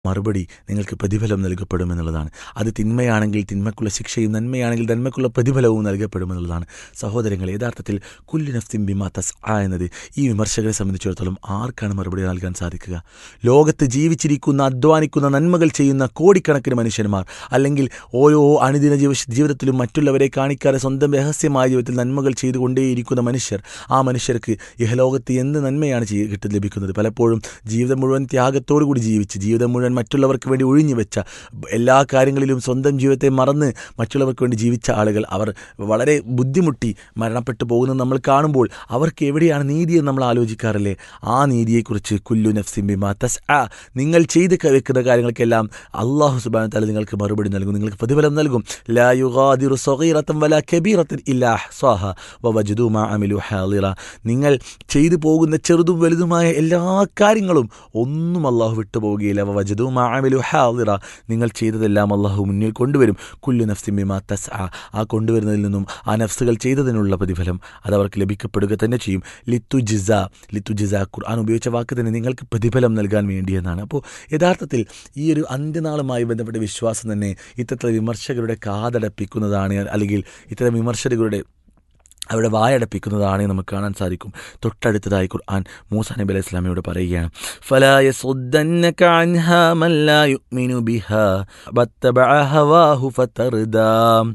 മറുപടി നിങ്ങൾക്ക് പ്രതിഫലം നൽകപ്പെടുമെന്നുള്ളതാണ് അത് തിന്മയാണെങ്കിൽ തിന്മക്കുള്ള ശിക്ഷയും നന്മയാണെങ്കിൽ നന്മക്കുള്ള പ്രതിഫലവും നൽകപ്പെടുമെന്നുള്ളതാണ് സഹോദരങ്ങൾ യഥാർത്ഥത്തിൽ കുല്ലു നഫ്സിൻ ബിമാ തസ് ആ എന്നത് ഈ വിമർശകരെ സംബന്ധിച്ചിടത്തോളം ആർക്കാണ് മറുപടി നൽകാൻ സാധിക്കുക ലോകത്ത് ജീവിച്ചിരിക്കുന്ന അധ്വാനിക്കുന്ന നന്മകൾ ചെയ്യുന്ന കോടിക്കണക്കിന് മനുഷ്യന്മാർ അല്ലെങ്കിൽ ഓരോ അനുദിന ജീവ ജീവിതത്തിലും മറ്റുള്ളവരെ കാണിക്കാതെ സ്വന്തം രഹസ്യമായ ജീവിതത്തിൽ നന്മകൾ ചെയ്തുകൊണ്ടേയിരിക്കുന്ന മനുഷ്യർ ആ മനുഷ്യർക്ക് ഇഹലോകത്ത് എന്ത് നന്മയാണ് ചെയ്യ കിട്ടി ലഭിക്കുന്നത് പലപ്പോഴും ജീവിതം മുഴുവൻ ത്യാഗത്തോടു കൂടി ജീവിച്ച് ജീവിതം മുഴുവൻ മറ്റുള്ളവർക്ക് വേണ്ടി ഒഴിഞ്ഞു വെച്ച എല്ലാ കാര്യങ്ങളിലും സ്വന്തം ജീവിതത്തെ മറന്ന് മറ്റുള്ളവർക്ക് വേണ്ടി ജീവിച്ച ആളുകൾ അവർ വളരെ ബുദ്ധിമുട്ടി മരണപ്പെട്ടു പോകുന്നത് നമ്മൾ കാണുമ്പോൾ അവർക്ക് എവിടെയാണ് നീതി എന്ന് നമ്മൾ ആലോചിക്കാറില്ലേ ആ നീതിയെക്കുറിച്ച് കുല്ലു നഫ്സിംബിമാ തസ് ആ നിങ്ങൾ ചെയ്ത് ക- വെക്കുന്ന കാര്യങ്ങൾക്കെല്ലാം അള്ളാഹു സുബാന തല നിങ്ങൾക്ക് മറുപടി നൽകും നിങ്ങൾക്ക് പ്രതിഫലം നൽകും ലാ യുഗാദിറു സഗീറത്തൻ വലാ കബീറത്തൻ ഇല്ലാ അഹ്സാഹ വവജദു മാ അമിലു ഹാളിറ നിങ്ങൾ ചെയ്തു പോകുന്ന ചെറുതും വലുതുമായ എല്ലാ കാര്യങ്ങളും ഒന്നും അള്ളാഹു വിട്ടുപോവുകയില്ല വവജദു മാ അമിലു ഹാളിറ നിങ്ങൾ ചെയ്തതെല്ലാം അള്ളാഹു മുന്നിൽ കൊണ്ടുവരും കുല്ലു നഫ്സിംബിമാ തസ് ആ ആ കൊണ്ടുവരുന്നതിൽ നിന്നും ആ നഫ്സുകൾ ചെയ്തതിനുള്ള പ്രതിഫലം അത് അവർക്ക് ലഭിക്കപ്പെടുക തന്നെ ചെയ്യും ലിത്തു ജിസ ലിത്തു ജിസ ഖുർആൻ ഉപയോഗിച്ച വാക്ക് തന്നെ നിങ്ങൾക്ക് പ്രതിഫലം നൽകാൻ വേണ്ടി എന്നാണ് അപ്പോൾ യഥാർത്ഥത്തിൽ ഈ ഒരു അന്ത്യനാളുമായി ബന്ധപ്പെട്ട വിശ്വാസം തന്നെ ഇത്തരത്തിലുള്ള വിമർശകരുടെ കാതടപ്പിക്കുന്നതാണ് അല്ലെങ്കിൽ ഇത്തരം വിമർശകരുടെ അവരുടെ വായടപ്പിക്കുന്നതാണ് നമുക്ക് കാണാൻ സാധിക്കും തൊട്ടടുത്തതായി ഖുർആൻ മൂസ നബി അലൈഹി ഇസ്ലാമിയോട് പറയുകയാണ് فلا يصدنك عنها من لا يؤمن بها واتبع هواه فتردى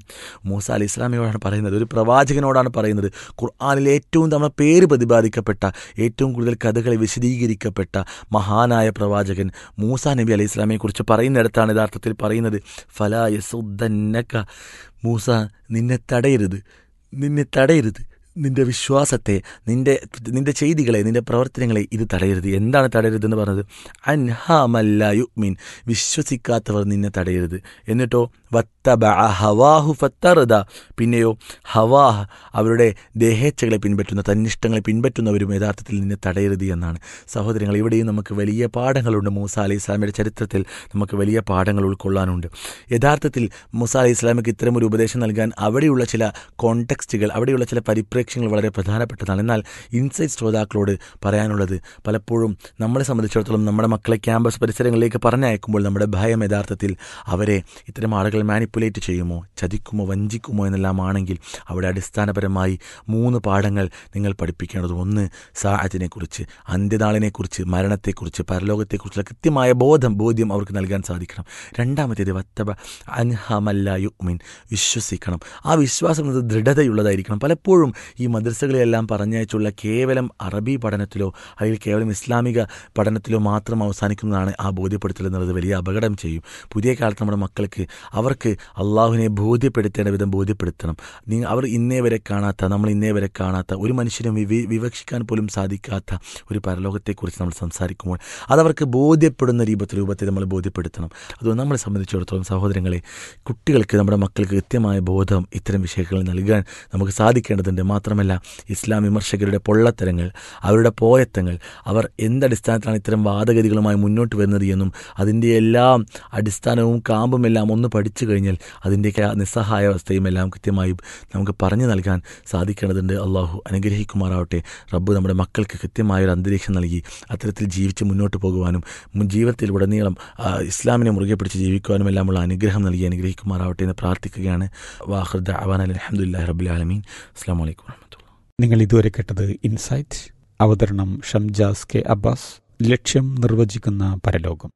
മൂസ അലി ഇസ്ലാമിയോടാണ് പറയുന്നത് ഒരു പ്രവാചകനോടാണ് പറയുന്നത് ഖുർആാനിൽ ഏറ്റവും തവണ പേര് പ്രതിപാദിക്കപ്പെട്ട ഏറ്റവും കൂടുതൽ കഥകളെ വിശദീകരിക്കപ്പെട്ട മഹാനായ പ്രവാചകൻ മൂസ നബി അലൈഹി ഇസ്ലാമിയെ കുറിച്ച് പറയുന്നിടത്താണ് യഥാർത്ഥത്തിൽ പറയുന്നത് ഫലായസുദ്ദന്നക്ക മൂസ നിന്നെ തടയരുത് നിന്നെ തടയരുത് നിന്റെ വിശ്വാസത്തെ നിന്റെ നിന്റെ ചെയ്തികളെ നിന്റെ പ്രവർത്തനങ്ങളെ ഇത് തടയരുത് എന്താണ് തടയരുതെന്ന് പറഞ്ഞത് അൻഹാമല്ല യുഗ്മിൻ വിശ്വസിക്കാത്തവർ നിന്നെ തടയരുത് എന്നിട്ടോ വത്തബ ഹവാഹു ഫത്തറുത പിന്നെയോ ഹവാഹ് അവരുടെ ദേഹേച്ഛകളെ പിൻപറ്റുന്ന തന്നിഷ്ടങ്ങളെ പിൻപറ്റുന്നവരും യഥാർത്ഥത്തിൽ നിന്നെ തടയരുത് എന്നാണ് സഹോദരങ്ങൾ ഇവിടെയും നമുക്ക് വലിയ പാഠങ്ങളുണ്ട് മൂസ അലൈഹി ഇസ്ലാമിയുടെ ചരിത്രത്തിൽ നമുക്ക് വലിയ പാഠങ്ങൾ ഉൾക്കൊള്ളാനുണ്ട് യഥാർത്ഥത്തിൽ മൂസ അലൈഹി ഇസ്ലാമിക്ക് ഇത്തരമൊരു ഉപദേശം നൽകാൻ അവിടെയുള്ള ചില കോണ്ടെക്സ്റ്റുകൾ അവിടെയുള്ള ചില പരിപ്രേക്ഷ്യങ്ങൾ വളരെ പ്രധാനപ്പെട്ടതാണ് എന്നാൽ ഇൻസൈറ്റ് ശ്രോതാക്കളോട് പറയാനുള്ളത് പലപ്പോഴും നമ്മളെ സംബന്ധിച്ചിടത്തോളം നമ്മുടെ മക്കളെ ക്യാമ്പസ് പരിസരങ്ങളിലേക്ക് പറഞ്ഞയക്കുമ്പോൾ നമ്മുടെ ഭയം യഥാർത്ഥത്തിൽ അവരെ ഇത്തരം ആളുകൾ മാനിപ്പുലേറ്റ് ചെയ്യുമോ ചതിക്കുമോ വഞ്ചിക്കുമോ എന്നെല്ലാം ആണെങ്കിൽ അവിടെ അടിസ്ഥാനപരമായി മൂന്ന് പാഠങ്ങൾ നിങ്ങൾ പഠിപ്പിക്കേണ്ടത് ഒന്ന് സാഹത്തിനെക്കുറിച്ച് അന്ത്യനാളിനെക്കുറിച്ച് മരണത്തെക്കുറിച്ച് പരലോകത്തെക്കുറിച്ചുള്ള കൃത്യമായ ബോധം ബോധ്യം അവർക്ക് നൽകാൻ സാധിക്കണം രണ്ടാമത്തേത് വത്തബ അൻഹമല്ല യുമിൻ വിശ്വസിക്കണം ആ വിശ്വാസം എന്നത് ദൃഢതയുള്ളതായിരിക്കണം പലപ്പോഴും ഈ മദ്രസകളെല്ലാം പറഞ്ഞയച്ചുള്ള കേവലം അറബി പഠനത്തിലോ അല്ലെങ്കിൽ കേവലം ഇസ്ലാമിക പഠനത്തിലോ മാത്രം അവസാനിക്കുന്നതാണ് ആ ബോധ്യപ്പെടുത്തൽ എന്നുള്ളത് വലിയ അപകടം ചെയ്യും പുതിയ കാലത്ത് നമ്മുടെ മക്കൾക്ക് അവർക്ക് അള്ളാഹുവിനെ ബോധ്യപ്പെടുത്തേണ്ട വിധം ബോധ്യപ്പെടുത്തണം നീ അവർ ഇന്നേ വരെ കാണാത്ത നമ്മൾ ഇന്നേ വരെ കാണാത്ത ഒരു മനുഷ്യനും വിവി വിവക്ഷിക്കാൻ പോലും സാധിക്കാത്ത ഒരു പരലോകത്തെക്കുറിച്ച് നമ്മൾ സംസാരിക്കുമ്പോൾ അതവർക്ക് ബോധ്യപ്പെടുന്ന രൂപത്തിൽ രൂപത്തിൽ നമ്മൾ ബോധ്യപ്പെടുത്തണം അതുകൊണ്ട് നമ്മളെ സംബന്ധിച്ചിടത്തോളം സഹോദരങ്ങളെ കുട്ടികൾക്ക് നമ്മുടെ മക്കൾക്ക് കൃത്യമായ ബോധം ഇത്തരം വിഷയങ്ങൾ നൽകാൻ നമുക്ക് സാധിക്കേണ്ടതുണ്ട് മാത്രമല്ല ഇസ്ലാം വിമർശകരുടെ പൊള്ളത്തരങ്ങൾ അവരുടെ പോയത്തങ്ങൾ അവർ എന്തടിസ്ഥാനത്തിലാണ് ഇത്തരം വാദഗതികളുമായി മുന്നോട്ട് വരുന്നത് എന്നും അതിൻ്റെ എല്ലാം അടിസ്ഥാനവും കാമ്പും എല്ലാം ഒന്ന് പഠിച്ചു കഴിഞ്ഞാൽ അതിൻ്റെയൊക്കെ ആ നിസ്സഹായാവസ്ഥയും എല്ലാം കൃത്യമായി നമുക്ക് പറഞ്ഞു നൽകാൻ സാധിക്കേണ്ടതുണ്ട് അള്ളാഹു അനുഗ്രഹിക്കുമാറാവട്ടെ റബ്ബ് നമ്മുടെ മക്കൾക്ക് കൃത്യമായ ഒരു അന്തരീക്ഷം നൽകി അത്തരത്തിൽ ജീവിച്ച് മുന്നോട്ട് പോകുവാനും മുൻ ജീവിതത്തിൽ ഉടനീളം ആ, ഇസ്ലാമിനെ മുറുകെ പിടിച്ച് ജീവിക്കുവാനും എല്ലാമുള്ള അനുഗ്രഹം നൽകി അനുഗ്രഹിക്കുമാറാവട്ടെ എന്ന് പ്രാർത്ഥിക്കുകയാണ് വാഹൃദ അവാൻ അലഹമുല്ലാ റബ്ബുൽ ആലമീൻ അസ്സാം വലൈക്കും വാഹമത്തുള്ള നിങ്ങൾ ഇതുവരെ കേട്ടത് ഇൻസൈറ്റ് അവതരണം ഷംജാസ് കെ അബ്ബാസ് ലക്ഷ്യം നിർവചിക്കുന്ന പരലോകം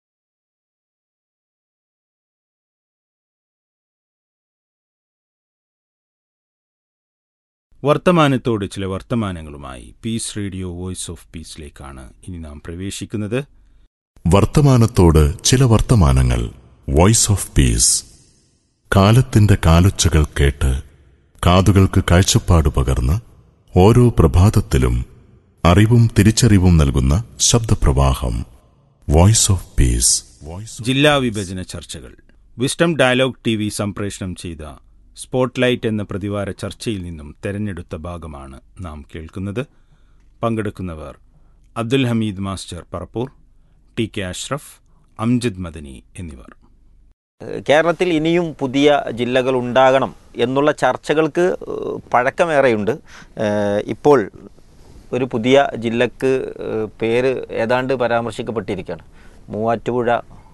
വർത്തമാനത്തോട് ചില വർത്തമാനങ്ങളുമായി പീസ് റേഡിയോ വോയിസ് ഓഫ് പീസിലേക്കാണ് ഇനി നാം പ്രവേശിക്കുന്നത് വർത്തമാനത്തോട് ചില വർത്തമാനങ്ങൾ വോയിസ് ഓഫ് പീസ് കാലത്തിന്റെ കാലൊച്ചകൾ കേട്ട് കാതുകൾക്ക് കാഴ്ചപ്പാട് പകർന്ന് ഓരോ പ്രഭാതത്തിലും അറിവും തിരിച്ചറിവും നൽകുന്ന ശബ്ദപ്രവാഹം വോയിസ് ഓഫ് പീസ് ജില്ലാ വിഭജന ചർച്ചകൾ വിസ്ഡം ഡയലോഗ് ടി വി സംപ്രേഷണം ചെയ്ത സ്പോട്ട്ലൈറ്റ് എന്ന പ്രതിവാര ചർച്ചയിൽ നിന്നും തെരഞ്ഞെടുത്ത ഭാഗമാണ് നാം കേൾക്കുന്നത് പങ്കെടുക്കുന്നവർ Abdul Hameed master Parappur T K Ashraf Amjad Madani എന്നിവർ കേരളത്തിൽ ഇനിയും പുതിയ ജില്ലകൾ ഉണ്ടാകണം എന്നുള്ള ചർച്ചകൾക്ക് ഏഹ്, പഴക്കമേറെയുണ്ട് ഏഹ്, ഇപ്പോൾ ഒരു പുതിയ ജില്ലക്ക് ഏഹ്, പേര് ഏതാണ്ട് പരാമർശിക്കപ്പെട്ടിരിക്കുകയാണ് മൂവാറ്റുപുഴ